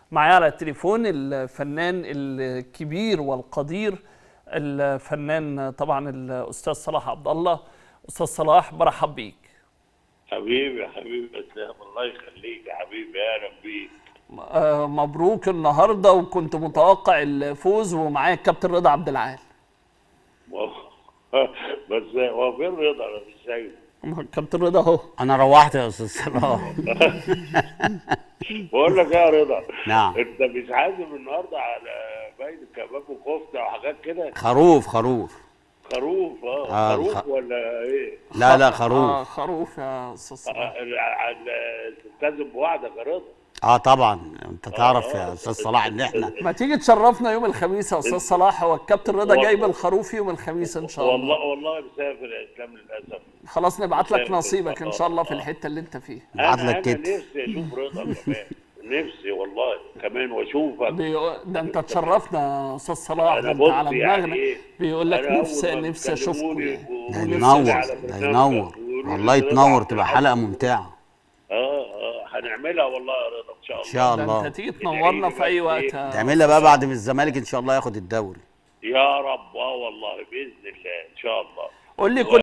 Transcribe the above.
معايا على التليفون الفنان الكبير والقدير الفنان طبعا الاستاذ صلاح عبد الله استاذ صلاح برحب بيك حبيبي حبيبي اسلام الله يخليك يا حبيبي اهلا بيك آه، مبروك النهارده وكنت متوقع الفوز ومعايا الكابتن رضا عبد العال بس هو فين رضا انا مش شايف الكابتن رضا اهو انا روحت يا استاذ صلاح بقول لك إيه يا رضا نعم. انت مش عازم النهارده على باين كباب وكفته وحاجات كده خروف خروف خروف اه آه، خروف الخ- ولا ايه؟ لا لا آه خروف خروف يا استاذ صلاح آه، ال- تلتزم بوعدك يا رضا اه طبعا انت تعرف يا استاذ صلاح ان احنا ما تيجي تشرفنا يوم الخميس يا استاذ صلاح هو الكابتن رضا والله. جايب الخروف يوم الخميس ان شاء الله والله والله مسافر يا اسلام للاسف خلاص نبعت لك نصيبك ان شاء الله في الحته اللي انت فيها نبعت انا لك انا كتف. نفسي اشوف رضا كمان نفسي والله كمان واشوفك بيقول ده انت تشرفنا يا استاذ صلاح أنا ده انت بص على يعني دماغنا إيه، بيقول لك أنا أول نفسي ما نفسي اشوفكم بيكلموني يعني. و- ده ونفسي ينور على ده برنامجك ينور ويقولوا لي والله رضا تنور عبد تبقى العال. حلقه ممتعه اه اه هنعملها والله يا رضا ان شاء الله ان شاء ده الله انت تيجي تنورنا في اي وقت يا تعملها بقى بعد من الزمالك ان شاء الله ياخد الدوري يا رب اه والله باذن الله ان شاء الله قول لي كل